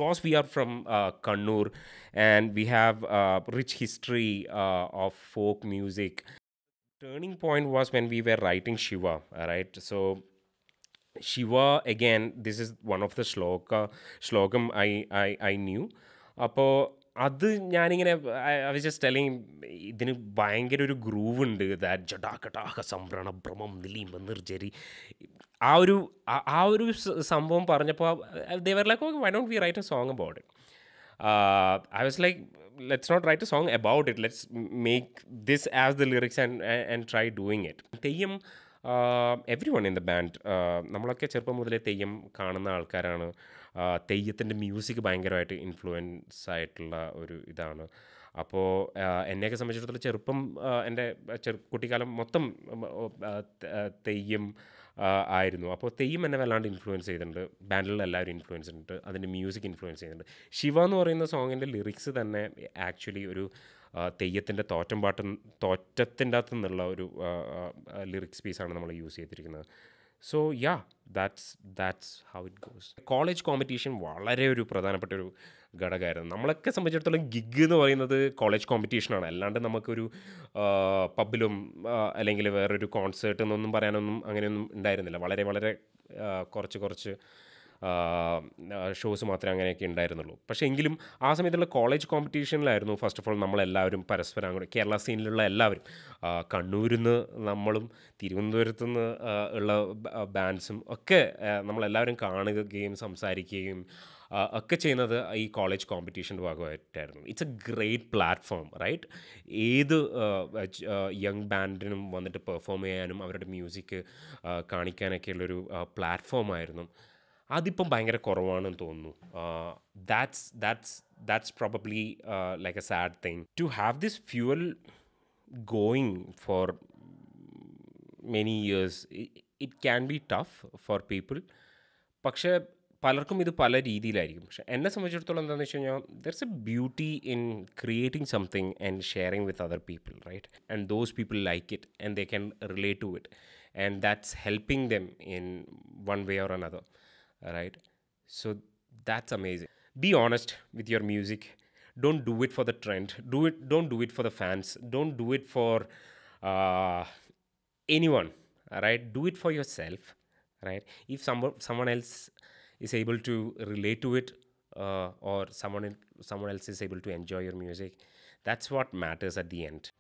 because we are from uh, Kannur and we have uh, rich history uh, of folk music. Turning point was when we were writing Shiva, right? So Shiva again, this is one of the shloka shlokam I I I knew. അപ്പോൾ അത് ഞാനിങ്ങനെ I was just telling ഇതിന് ഭയങ്കര ഒരു groove ഉണ്ട് that ജടാകടാഹ സംഭ്രണ ഭ്രമം നിലീമ നിർജരി ആ ഒരു ആ- ആ ഒരു സ- സംഭവം പറഞ്ഞപ്പോൾ they were like okay why don't we write a song about it uh, I was like, let's not write a song about it. Let's m- make this as the lyrics and and, and try doing it. Theyyam everyone in the band നമ്മളൊക്കെ ചെറുപ്പം മുതലേ തെയ്യം കാണുന്ന ആൾക്കാരാണ് Uh, തെയ്യത്തിൻ്റെ music ഭയങ്കരമായിട്ട് influence ആയിട്ടുള്ള ഒരു ഇതാണ് അപ്പോൾ എന്നെയൊക്കെ സംബന്ധിച്ചിടത്തോളം ചെറുപ്പം uh, എൻ്റെ ചെറു കുട്ടിക്കാലം മൊത്തം ഉം, uh, ത- uh, തെയ്യം ആഹ് ആയിരുന്നു അപ്പോൾ തെയ്യം എന്നെ വല്ലാണ്ട് ഇൻഫ്ലുവൻസ് ചെയ്തിട്ടുണ്ട് ബാൻഡിലുള്ള എല്ലാവരും ഇൻഫ്ലുവൻസ് ചെയ്തിട്ടുണ്ട് അതിൻ്റെ മ്യൂസിക് ഇൻഫ്ലുവൻസ് ചെയ്യുന്നുണ്ട് ശിവ എന്ന് പറയുന്ന സോങ്ങിൻ്റെ ലിറിക്സ് തന്നെ ആക്ച്വലി ഒരു തെയ്യത്തിൻ്റെ തോറ്റം പാട്ട് തോറ്റത്തിൻ്റെ അകത്തു നിന്നുള്ള ഒരു ലിറിക്സ് പീസാണ് നമ്മൾ യൂസ് ചെയ്തിരിക്കുന്നത് so yeah that's that's how it goes college competition വളരെ ഒരു പ്രധാനപ്പെട്ട ഒരു ഘടകമായിരുന്നു നമ്മളൊക്കെ സംബന്ധിച്ചിടത്തോളം ഗിഗ് എന്ന് പറയുന്നത് കോളേജ് കോമ്പറ്റീഷനാണ് അല്ലാണ്ട് നമുക്കൊരു പബ്ബിലും അല്ലെങ്കിൽ വേറൊരു കോൺസേർട്ട് എന്നൊന്നും പറയാനൊന്നും അങ്ങനെയൊന്നും ഉണ്ടായിരുന്നില്ല വളരെ വളരെ ആ, കുറച്ച് കുറച്ച് ഷോസ് മാത്രമേ അങ്ങനെയൊക്കെ ഉണ്ടായിരുന്നുള്ളൂ പക്ഷേ എങ്കിലും ആ സമയത്തുള്ള കോളേജ് കോമ്പറ്റീഷനിലായിരുന്നു ഫസ്റ്റ് ഓഫ് ഓൾ നമ്മളെല്ലാവരും പരസ്പരം അങ്ങോട്ട് കേരള സീനിലുള്ള എല്ലാവരും ആ, കണ്ണൂരിൽ നിന്ന് നമ്മളും തിരുവനന്തപുരത്തു നിന്ന് ആ, ഉള്ള ബാൻഡ്സും ഒക്കെ ആ, നമ്മളെല്ലാവരും കാണുകയും സംസാരിക്കുകയും ആ, ഒക്കെ ചെയ്യുന്നത് ഈ കോളേജ് കോമ്പറ്റീഷൻ്റെ ഭാഗമായിട്ടായിരുന്നു it's a great platform right ഏത് യങ് ബാൻഡിനും വന്നിട്ട് പെർഫോം ചെയ്യാനും അവരുടെ മ്യൂസിക് കാണിക്കാനൊക്കെയുള്ളൊരു പ്ലാറ്റ്ഫോമായിരുന്നു അതിപ്പം ഭയങ്കര കുറവാണെന്ന് തോന്നുന്നു that's that's that's probably like a sad thing to have this fuel going for many years it can be tough for people പക്ഷേ പലർക്കും ഇത് പല രീതിയിലായിരിക്കും പക്ഷെ എന്നെ സംബന്ധിച്ചിടത്തോളം എന്താണെന്ന് വെച്ച് കഴിഞ്ഞാൽ there's a beauty in creating something and sharing with other people right and those people like it and they can relate to it and that's helping them in one way or another right? So that's amazing. Be honest with your music. Don't do it for the trend. Do it. Don't do it for the fans. Don't do it for uh, anyone. all Right? Do it for yourself. Right? If someone someone else is able to relate to it, uh, or someone el- someone else is able to enjoy your music, that's what matters at the end.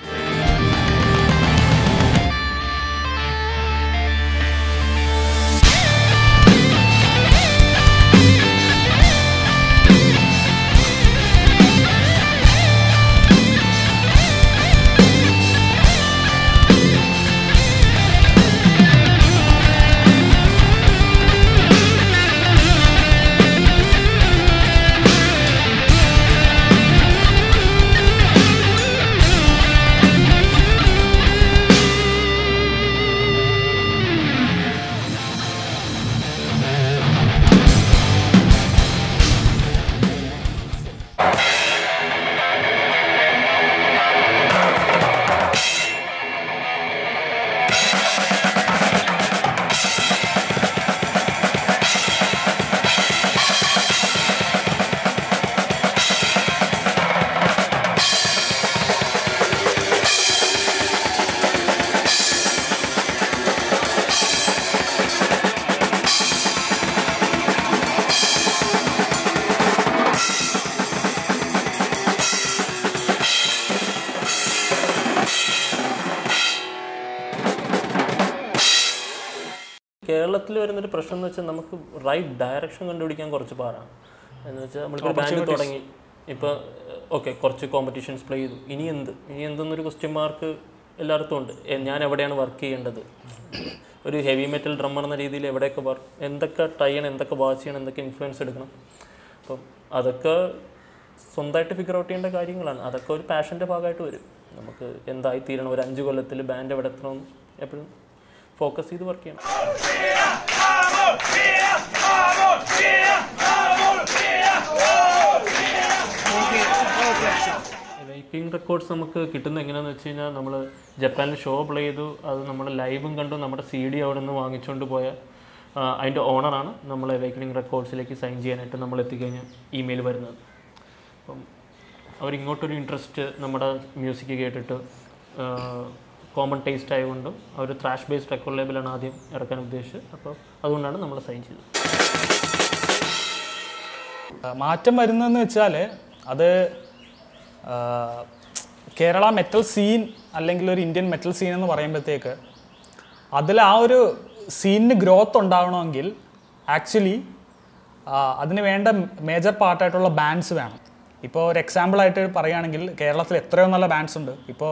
കേരളത്തിൽ വരുന്നൊരു പ്രശ്നം എന്ന് വെച്ചാൽ നമുക്ക് right direction കണ്ടുപിടിക്കാൻ കുറച്ച് പാടാണ് എന്ന് വെച്ചാൽ നമ്മളിപ്പോൾ ബാൻഡ് തുടങ്ങി ഇപ്പോൾ ഓക്കെ കുറച്ച് കോമ്പറ്റീഷൻസ് പ്ലേ ചെയ്തു ഇനി എന്ത് ഇനി എന്തെന്നൊരു ക്വസ്റ്റ്യൻ മാർക്ക് എല്ലായിടത്തും ഉണ്ട് എ- ഞാൻ എവിടെയാണ് വർക്ക് ചെയ്യേണ്ടത് ഒരു ഹെവി മെറ്റൽ ഡ്രമ്മർ എന്ന രീതിയിൽ എവിടെയൊക്കെ വർക്ക് എന്തൊക്കെ ട്രൈ ചെയ്യണം എന്തൊക്കെ വാച്ച് ചെയ്യണം എന്തൊക്കെ ഇൻഫ്ലുവൻസ് എടുക്കണം അപ്പം അതൊക്കെ സ്വന്തമായിട്ട് ഫിഗർ ഔട്ട് ചെയ്യേണ്ട കാര്യങ്ങളാണ് അതൊക്കെ ഒരു പാഷൻ്റെ ഭാഗമായിട്ട് വരും നമുക്ക് എന്തായി തീരണം ഒരു അഞ്ച് കൊല്ലത്തിൽ ബാൻഡ് എവിടെ എത്തണം എപ്പോഴും ഫോക്കസ് ചെയ്ത് വർക്ക് ചെയ്യണം വൈക്കിംഗ് റെക്കോർഡ്സ് നമുക്ക് കിട്ടുന്നത് എങ്ങനെയാണെന്ന് വെച്ച് കഴിഞ്ഞാൽ നമ്മൾ ജപ്പാനിൽ ഷോ പ്ലേ ചെയ്തു അത് നമ്മൾ ലൈവും കണ്ടു നമ്മുടെ സി ഡി അവിടെ നിന്ന് വാങ്ങിച്ചുകൊണ്ട് പോയ അതിൻ്റെ ഓണറാണ് നമ്മൾ അവേക്കനിങ് റെക്കോർഡ്സിലേക്ക് സൈൻ ചെയ്യാനായിട്ട് നമ്മൾ എത്തിക്കഴിഞ്ഞാൽ ഇമെയിൽ വരുന്നത് അപ്പം അവരിങ്ങോട്ടൊരു ഇൻട്രസ്റ്റ് നമ്മുടെ മ്യൂസിക് കേട്ടിട്ട് കോമൺ ടേസ്റ്റ് ആയതുകൊണ്ടും അവർ ത്രാഷ് ബേസ്ഡ് റെക്കോർഡ് ലേബിളാണ് ആദ്യം ഇറക്കാൻ ഉദ്ദേശിച്ചത് അപ്പോൾ അതുകൊണ്ടാണ് നമ്മൾ സൈൻ ചെയ്തത് മാറ്റം വരുന്നതെന്ന് വെച്ചാൽ അത് ആ, കേരള മെറ്റൽ സീൻ അല്ലെങ്കിൽ ഒരു ഇന്ത്യൻ മെറ്റൽ സീൻ എന്ന് പറയുമ്പോഴത്തേക്ക് അതിൽ ആ ഒരു സീനിന് ഗ്രോത്ത് ഉണ്ടാവണമെങ്കിൽ ആക്ച്വലി അതിന് വേണ്ട മേജർ പാർട്ടായിട്ടുള്ള ബാൻഡ്സ് വേണം ഇപ്പോൾ ഒരു എക്സാമ്പിളായിട്ട് പറയുകയാണെങ്കിൽ കേരളത്തിൽ എത്രയോ നല്ല ബാൻഡ്സ് ഉണ്ട് ഇപ്പോൾ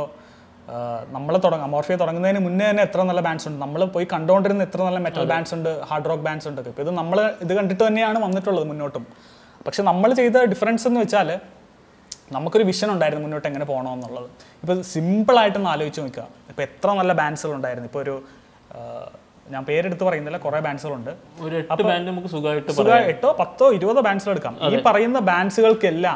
നമ്മൾ തുടങ്ങാം മോർഫിയ തുടങ്ങുന്നതിന് മുന്നേ തന്നെ എത്ര നല്ല ബാൻഡ്സ് ഉണ്ട് നമ്മൾ പോയി കണ്ടുകൊണ്ടിരുന്ന എത്ര നല്ല മെറ്റൽ ബാൻഡ്സ് ഉണ്ട് ഹാർഡ് റോക്ക് ബാൻഡ്സ് ഉണ്ട് ഇപ്പോൾ ഇത് നമ്മൾ ഇത് കണ്ടിട്ട് തന്നെയാണ് വന്നിട്ടുള്ളത് മുന്നോട്ടും പക്ഷെ നമ്മൾ ചെയ്ത ഡിഫറൻസ് എന്ന് വെച്ചാൽ നമുക്കൊരു വിഷൻ ഉണ്ടായിരുന്നു മുന്നോട്ട് എങ്ങനെ പോകണമെന്നുള്ളത് ഇപ്പോൾ സിമ്പിളായിട്ടൊന്ന് ആലോചിച്ച് നോക്കുക ഇപ്പോൾ എത്ര നല്ല ബാൻഡ്സുകൾ ഉണ്ടായിരുന്നു ഇപ്പോൾ ഒരു ആ, ഞാൻ പേരെടുത്ത് പറയുന്നില്ല കുറേ ബാൻഡ്സുകളുണ്ട് ഒരു എട്ട് ബാൻഡ് നമുക്ക് സുഖമായിട്ട് സുഖ എട്ടോ പത്തോ ഇരുപതോ ബാൻഡ്സുകൾ എടുക്കാം ഈ പറയുന്ന ബാൻഡ്സുകൾക്കെല്ലാം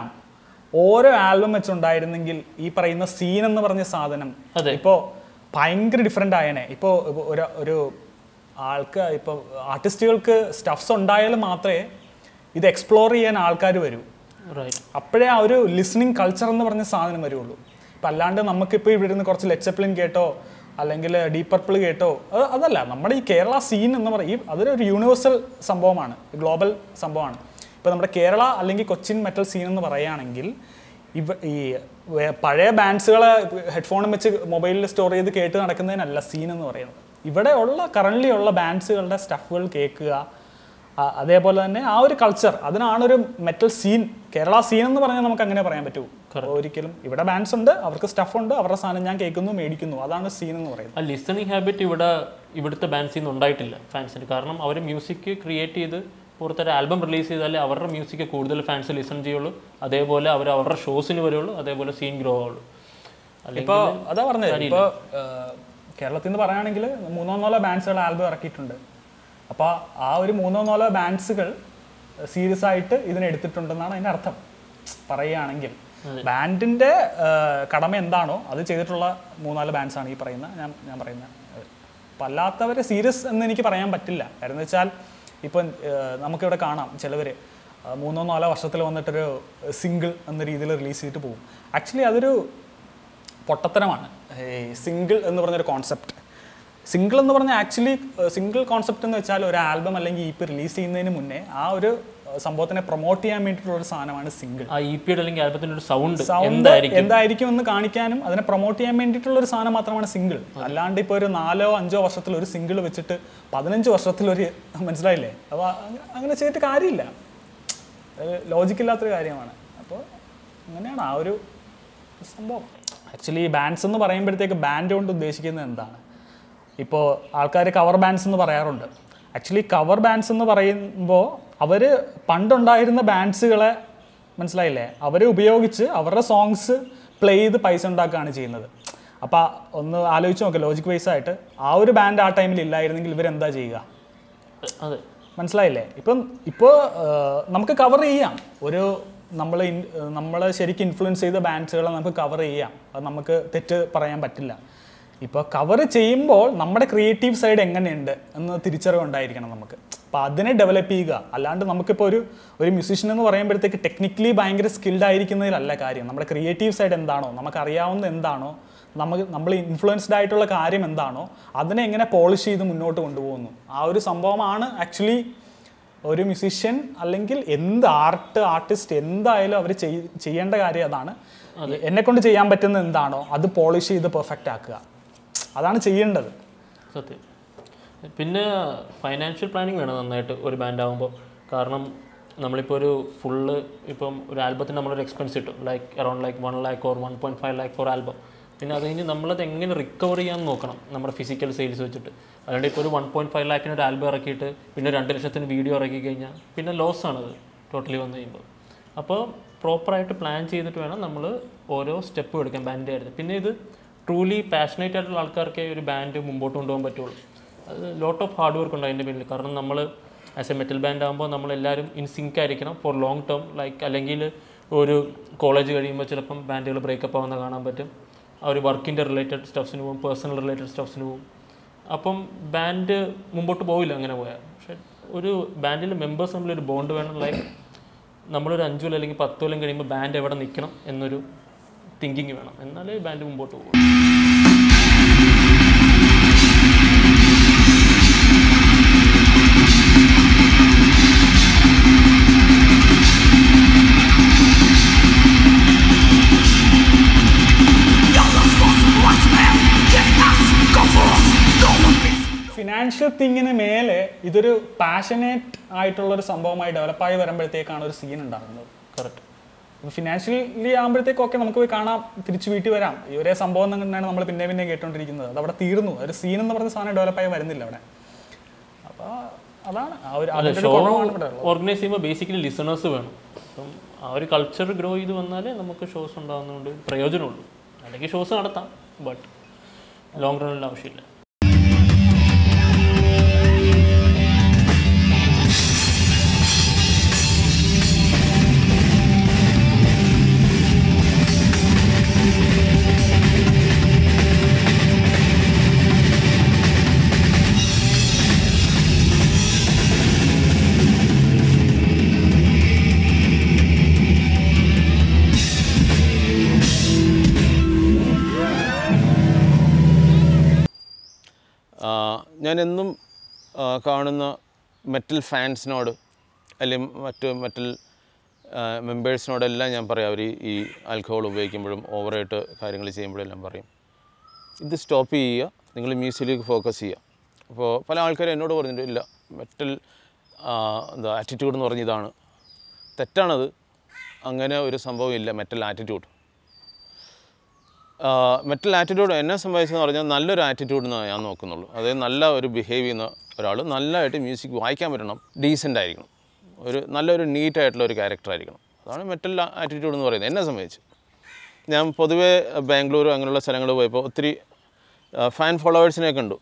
ഓരോ ആൽബം വെച്ചുണ്ടായിരുന്നെങ്കിൽ ഈ പറയുന്ന സീൻ എന്ന് പറഞ്ഞ സാധനം ഇപ്പോൾ ഭയങ്കര ഡിഫറെൻ്റ് ആയനെ ഇപ്പോൾ ഒരു ഒരു ആൾക്ക് ഇപ്പോൾ ആർട്ടിസ്റ്റുകൾക്ക് സ്റ്റഫ്സ് ഉണ്ടായാലും മാത്രമേ ഇത് എക്സ്പ്ലോർ ചെയ്യാൻ ആൾക്കാർ വരൂ റൈറ്റ് അപ്പോഴേ ആ ഒരു ലിസണിങ് കൾച്ചർ എന്ന് പറഞ്ഞ സാധനം വരുള്ളൂ ഇപ്പം അല്ലാണ്ട് നമുക്കിപ്പോൾ ഇവിടെ നിന്ന് കുറച്ച് ലെച്ചപ്ലിൻ കേട്ടോ അല്ലെങ്കിൽ ഡീപ് പർപ്പിൾ കേട്ടോ അത് അതല്ല നമ്മുടെ ഈ കേരള സീൻ എന്ന് പറയും ഈ അതൊരു യൂണിവേഴ്സൽ സംഭവമാണ് ഗ്ലോബൽ സംഭവമാണ് ഇപ്പോൾ നമ്മുടെ കേരള അല്ലെങ്കിൽ കൊച്ചിൻ മെറ്റൽ സീൻ എന്ന് പറയുകയാണെങ്കിൽ ഇവ ഈ വേ- പഴയ ബാൻഡ്സുകളെ ഹെഡ്ഫോണും വെച്ച് മൊബൈലിൽ സ്റ്റോർ ചെയ്ത് കേട്ട് നടക്കുന്നതിനല്ല സീൻ എന്ന് പറയുന്നത് ഇവിടെ ഉള്ള കറൻ്റ്ലി ഉള്ള ബാൻഡ്സുകളുടെ സ്റ്റഫുകൾ കേൾക്കുക ആ, അതേപോലെ തന്നെ ആ ഒരു കൾച്ചർ അതിനാണ് ഒരു മെറ്റൽ സീൻ കേരള സീൻ എന്ന് പറഞ്ഞാൽ നമുക്ക് അങ്ങനെ പറയാൻ പറ്റൂ ഒരിക്കലും ഇവിടെ ബാൻഡ്സ് ഉണ്ട് അവർക്ക് സ്റ്റഫ് ഉണ്ട് അവരുടെ സാധനം ഞാൻ കേൾക്കുന്നു മേടിക്കുന്നു അതാണ് സീൻ എന്ന് പറയുന്നത് ആ ലിസണിങ് ഹാബിറ്റ് ഇവിടെ ഇവിടുത്തെ ബാൻഡ്സിൽ നിന്ന് ഉണ്ടായിട്ടില്ല ഫാൻസിന് കാരണം അവർ മ്യൂസിക് ക്രിയേറ്റ് ചെയ്ത് പുറത്തൊരു ആൽബം റിലീസ് ചെയ്താലേ അവരുടെ മ്യൂസിക് കൂടുതൽ ഫാൻസ് ലിസൺ ചെയ്യുള്ളൂ അതേപോലെ അവർ അവരുടെ ഷോസിന് വരുള്ളൂ അതേപോലെ സീൻ ഗ്രോ ആവുള്ളൂ ഇപ്പോൾ അതാ പറഞ്ഞത് ഇപ്പോൾ കേരളത്തിൽ നിന്ന് പറയുകയാണെങ്കിൽ മൂന്നോ നാലോ ബാൻഡ്സുകൾ ആൽബം ഇറക്കിയിട്ടുണ്ട് അപ്പോൾ ആ ഒരു മൂന്നോ നാലോ ബാൻഡ്സുകൾ സീരിയസ് ആയിട്ട് ഇതിനെടുത്തിട്ടുണ്ടെന്നാണ് അതിൻ്റെ അർത്ഥം പറയുകയാണെങ്കിൽ ബാൻഡിൻ്റെ കടമ എന്താണോ അത് ചെയ്തിട്ടുള്ള മൂന്നാല് ബാൻഡ്സാണ് ഈ പറയുന്ന ഞാൻ ഞാൻ പറയുന്നത് അപ്പം അല്ലാത്തവരെ സീരിയസ് എന്ന് എനിക്ക് പറയാൻ പറ്റില്ല കാര്യം എന്ന് വെച്ചാൽ ഇപ്പം ഏഹ്, നമുക്കിവിടെ കാണാം ചിലവർ മൂന്നോ നാലോ വർഷത്തിൽ വന്നിട്ടൊരു സിംഗിൾ എന്ന രീതിയിൽ റിലീസ് ചെയ്തിട്ട് പോകും ആക്ച്വലി അതൊരു പൊട്ടത്തരമാണ് സിംഗിൾ എന്ന് പറഞ്ഞൊരു കോൺസെപ്റ്റ് സിംഗിൾ എന്ന് പറഞ്ഞാൽ ആക്ച്വലി സിംഗിൾ കോൺസെപ്റ്റ് എന്ന് വെച്ചാൽ ഒരു ആൽബം അല്ലെങ്കിൽ ഇ പി റിലീസ് ചെയ്യുന്നതിന് മുന്നേ ആ ഒരു ഏഹ്, സംഭവത്തിനെ പ്രൊമോട്ട് ചെയ്യാൻ വേണ്ടിയിട്ടുള്ള ഒരു സാധനമാണ് സിംഗിൾ ആ ഇ പിയുടെ അല്ലെങ്കിൽ ആൽബത്തിന്റെ ഒരു സൗണ്ട് സൗണ്ട് എന്തായിരിക്കും എന്തായിരിക്കും എന്ന് കാണിക്കാനും അതിനെ പ്രൊമോട്ട് ചെയ്യാൻ വേണ്ടിയിട്ടുള്ള ഒരു സാധനം മാത്രമാണ് സിംഗിൾ അല്ലാണ്ട് ഇപ്പോൾ ഒരു നാലോ അഞ്ചോ വർഷത്തിൽ ഒരു സിംഗിൾ വെച്ചിട്ട് പതിനഞ്ച് വർഷത്തിൽ ഒരു മനസ്സിലായില്ലേ അപ്പോൾ അങ്ങനെ ചെയ്തിട്ട് കാര്യമില്ല ലോജിക്കില്ലാത്തൊരു കാര്യമാണ് അപ്പോൾ അങ്ങനെയാണ് ആ ഒരു സംഭവം ആക്ച്വലി ബാൻഡ്സ് എന്ന് പറയുമ്പോഴത്തേക്ക് ബാൻഡ് കൊണ്ട് ഉദ്ദേശിക്കുന്നത് എന്താണ് ഇപ്പോൾ ആൾക്കാർ കവർ ബാൻഡ്സ് എന്ന് പറയാറുണ്ട് ആക്ച്വലി കവർ ബാൻഡ്സ് എന്ന് പറയുമ്പോൾ അവർ പണ്ടുണ്ടായിരുന്ന ബാൻഡ്സുകളെ മനസ്സിലായില്ലേ അവരെ ഉപയോഗിച്ച് അവരുടെ സോങ്സ് പ്ലേ ചെയ്ത് പൈസ ഉണ്ടാക്കുകയാണ് ചെയ്യുന്നത് അപ്പോൾ ഒന്ന് ആലോചിച്ച് നോക്കുക ലോജിക് വൈസ് ആയിട്ട് ആ ഒരു ബാൻഡ് ആ ടൈമിൽ ഇല്ലായിരുന്നെങ്കിൽ ഇവരെന്താ ചെയ്യുക അതെ മനസ്സിലായില്ലേ ഇപ്പം ഇപ്പോൾ നമുക്ക് കവർ ചെയ്യാം ഒരു നമ്മൾ നമ്മൾ ശരിക്കും ഇൻഫ്ലുവൻസ് ചെയ്ത ബാൻഡ്സുകളെ നമുക്ക് കവർ ചെയ്യാം അത് നമുക്ക് തെറ്റ് പറയാൻ പറ്റില്ല ഇപ്പോൾ കവർ ചെയ്യുമ്പോൾ നമ്മുടെ ക്രിയേറ്റീവ് സൈഡ് എങ്ങനെയുണ്ട് എന്ന് തിരിച്ചറിവുണ്ടായിരിക്കണം നമുക്ക് അപ്പോൾ അതിനെ ഡെവലപ്പ് ചെയ്യുക അല്ലാണ്ട് നമുക്കിപ്പോൾ ഒരു ഒരു മ്യൂസീഷ്യൻ എന്ന് പറയുമ്പോഴത്തേക്ക് ടെക്നിക്കലി ഭയങ്കര സ്കിൽഡ് ആയിരിക്കുന്നതിലല്ല കാര്യം നമ്മുടെ ക്രിയേറ്റീവ് സൈഡ് എന്താണോ നമുക്കറിയാവുന്ന എന്താണോ നമുക്ക് നമ്മൾ ഇൻഫ്ലുവൻസ്ഡ് ആയിട്ടുള്ള കാര്യം എന്താണോ അതിനെ എങ്ങനെ പോളിഷ് ചെയ്ത് മുന്നോട്ട് കൊണ്ടുപോകുന്നു ആ ഒരു സംഭവമാണ് ആക്ച്വലി ഒരു മ്യൂസീഷ്യൻ അല്ലെങ്കിൽ എന്ത് ആർട്ട് ആർട്ടിസ്റ്റ് എന്തായാലും അവർ ചെയ്യേണ്ട കാര്യം അതാണ് എന്നെ കൊണ്ട് ചെയ്യാൻ പറ്റുന്ന എന്താണോ അത് പോളിഷ് ചെയ്ത് പെർഫെക്റ്റ് ആക്കുക അതാണ് ചെയ്യേണ്ടത് സത്യം പിന്നെ ഫൈനാൻഷ്യൽ പ്ലാനിങ് വേണം നന്നായിട്ട് ഒരു ബാൻഡ് ആകുമ്പോൾ കാരണം നമ്മളിപ്പോൾ ഒരു ഫുള്ള് ഇപ്പം ഒരു ആൽബത്തിന് നമ്മളൊരു എക്സ്പെൻസ് കിട്ടും like around like one lakh or one point five lakh for album പിന്നെ അത് കഴിഞ്ഞ് നമ്മളത് എങ്ങനെ റിക്കവർ ചെയ്യാൻ നോക്കണം നമ്മുടെ ഫിസിക്കൽ സെയിൽസ് വെച്ചിട്ട് അതുകൊണ്ട് ഇപ്പോൾ ഒരു വൺ പോയിൻറ്റ് ഫൈവ് ലാക്കിന് ഒരു ആൽബം ഇറക്കിയിട്ട് പിന്നെ രണ്ട് ലക്ഷത്തിന് വീഡിയോ ഇറക്കി കഴിഞ്ഞാൽ പിന്നെ ലോസ് ആണത് ടോട്ടലി വന്നു കഴിയുമ്പോൾ അപ്പോൾ പ്രോപ്പറായിട്ട് പ്ലാൻ ചെയ്തിട്ട് വേണം നമ്മൾ ഓരോ സ്റ്റെപ്പും എടുക്കാൻ ബാൻഡിൻ്റെ ആയിരുന്നു പിന്നെ ഇത് ട്രൂലി പാഷനേറ്റ് ആയിട്ടുള്ള ആൾക്കാർക്കേ ഒരു ബാൻഡ് മുമ്പോട്ട് കൊണ്ടുപോകാൻ പറ്റുള്ളൂ അത് ലോട്ട് ഓഫ് ഹാർഡ് വർക്ക് ഉണ്ട് അതിൻ്റെ പിന്നിൽ കാരണം നമ്മൾ ആസ് എ മെറ്റൽ ബാൻഡ് ആകുമ്പോൾ നമ്മളെല്ലാവരും ഇൻ സിങ്ക് ആയിരിക്കണം ഫോർ ലോങ് ടേം ലൈക്ക് അല്ലെങ്കിൽ ഒരു കോളേജ് കഴിയുമ്പോൾ ചിലപ്പം ബാൻഡുകൾ ബ്രേക്കപ്പ് ആവുന്ന കാണാൻ പറ്റും ആ ഒരു വർക്കിൻ്റെ റിലേറ്റഡ് സ്റ്റഫ്സിന് പോകും പേഴ്സണൽ റിലേറ്റഡ് സ്റ്റഫ്സിന് പോകും അപ്പം ബാൻഡ് മുമ്പോട്ട് പോവില്ല അങ്ങനെ പോയാൽ പക്ഷെ ഒരു ബാൻഡിലെ മെമ്പേഴ്സ് തമ്മിൽ ഒരു ബോണ്ട് വേണം ലൈക്ക് നമ്മളൊരു അഞ്ചു കൊല്ലം അല്ലെങ്കിൽ പത്ത് കൊല്ലം കഴിയുമ്പോൾ ബാൻഡ് എവിടെ നിൽക്കണം എന്നൊരു തിങ്കിങ് വേണം എന്നാലേ ബാൻഡ് മുമ്പോട്ട് പോകും ഫിനാൻഷ്യൽ തിങ്ങിന് മേലെ ഇതൊരു പാഷനേറ്റ് ആയിട്ടുള്ള ഒരു സംഭവമായി ഡെവലപ്പായി വരുമ്പോഴത്തേക്കാണ് ഒരു സീൻ ഉണ്ടാകുന്നത് കറക്റ്റ് അപ്പോൾ ഫിനാൻഷ്യലി ആകുമ്പോഴത്തേക്കൊക്കെ നമുക്ക് പോയി കാണാം തിരിച്ചു വീട്ടിൽ വരാം ഈ ഒരേ സംഭവം തന്നെയാണ് നമ്മൾ പിന്നെ പിന്നെ കേട്ടോണ്ടിരിക്കുന്നത് അത് അവിടെ തീർന്നു ഒരു സീൻ എന്ന് പറഞ്ഞ സാധനം ഡെവലപ്പായി വരുന്നില്ല അവിടെ അപ്പോൾ അതാണ് ആ ഒരു അല്ല അതിൻ്റെ ഷോ ഒരു കുറവാണ് ഇവിടെ ഉള്ളത് ഓർഗനൈസ് ചെയ്യുമ്പോൾ ബേസിക്കലി ലിസണേഴ്സ് വേണം അപ്പം ആ ഒരു കൾച്ചർ ഗ്രോ ചെയ്ത് വന്നാലേ നമുക്ക് ഷോസ് ഉണ്ടാകുന്നതുകൊണ്ട് പ്രയോജനമുള്ളൂ അല്ലെങ്കിൽ ഷോസ് നടത്താം ബട്ട് ലോങ് റണ്ണിൽ ആവശ്യമില്ല ആ, ഞാൻ എന്നും ആ, കാണുന്ന മെറ്റൽ ഫാൻസിനോട് അല്ലെങ്കിൽ മറ്റ് മെറ്റൽ മെമ്പേഴ്സിനോടെല്ലാം ഞാൻ പറയാം അവർ ഈ ആൽക്കഹോൾ ഉപയോഗിക്കുമ്പോഴും ഓവറായിട്ട് കാര്യങ്ങൾ ചെയ്യുമ്പോഴെല്ലാം പറയും ഇത് സ്റ്റോപ്പ് ചെയ്യുക നിങ്ങൾ മ്യൂസിക്കിലേക്ക് ഫോക്കസ് ചെയ്യുക അപ്പോൾ പല ആൾക്കാരും എന്നോട് പറഞ്ഞിട്ടുണ്ട് ഇല്ല മെറ്റൽ എന്താ ആറ്റിറ്റ്യൂഡ് എന്ന് പറഞ്ഞ ഇതാണ് തെറ്റാണത് അങ്ങനെ ഒരു സംഭവം ഇല്ല മെറ്റൽ ആറ്റിറ്റ്യൂഡ് മെറ്റൽ ആറ്റിറ്റ്യൂഡ് എന്നെ സംബന്ധിച്ചെന്ന് പറഞ്ഞാൽ നല്ലൊരു ആറ്റിറ്റ്യൂഡ് എന്നാണ് ഞാൻ നോക്കുന്നുള്ളൂ അതായത് നല്ല ഒരു ബിഹേവ് ചെയ്യുന്ന ഒരാൾ നല്ലതായിട്ട് മ്യൂസിക് വായിക്കാൻ പറ്റണം ഡീസൻ്റ് ആയിരിക്കണം ഒരു നല്ലൊരു നീറ്റ് ആയിട്ടുള്ള ഒരു ക്യാരക്ടർ ആയിരിക്കണം അതാണ് മെറ്റൽ ആറ്റിറ്റ്യൂഡ് എന്ന് പറയുന്നത് എന്നെ സംബന്ധിച്ച് ഞാൻ പൊതുവേ ബാംഗ്ലൂർ അങ്ങനെയുള്ള സ്ഥലങ്ങളിൽ പോയപ്പോൾ ഒത്തിരി ഫാൻ ഫോളോവേഴ്സിനെ കണ്ടു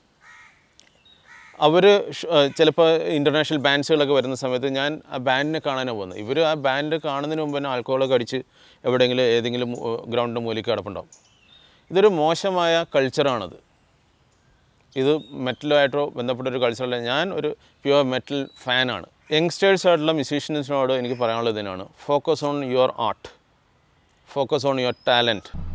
അവർ ചിലപ്പോൾ ഇൻ്റർനാഷണൽ ബാൻഡ്സുകളൊക്കെ വരുന്ന സമയത്ത് ഞാൻ ആ ബാൻഡിനെ കാണാനാണ് പോകുന്നത് ഇവർ ആ ബാൻഡ് കാണുന്നതിന് മുമ്പ് തന്നെ ആൽക്കഹോളൊക്കെ അടിച്ച് എവിടെയെങ്കിലും ഏതെങ്കിലും ഗ്രൗണ്ടിൻ്റെ മൂലയ്ക്ക് കിടപ്പുണ്ടാവും ഇതൊരു മോശമായ കൾച്ചറാണത് ഇത് മെറ്റലുമായിട്ടോ ബന്ധപ്പെട്ട ഒരു കൾച്ചറല്ല ഞാൻ ഒരു പ്യുവർ മെറ്റൽ ഫാനാണ് യങ്സ്റ്റേഴ്സ് ആയിട്ടുള്ള മ്യൂസീഷ്യൻസിനോട് എനിക്ക് പറയാനുള്ളത് ഇതിനാണ് focus on your art focus on your talent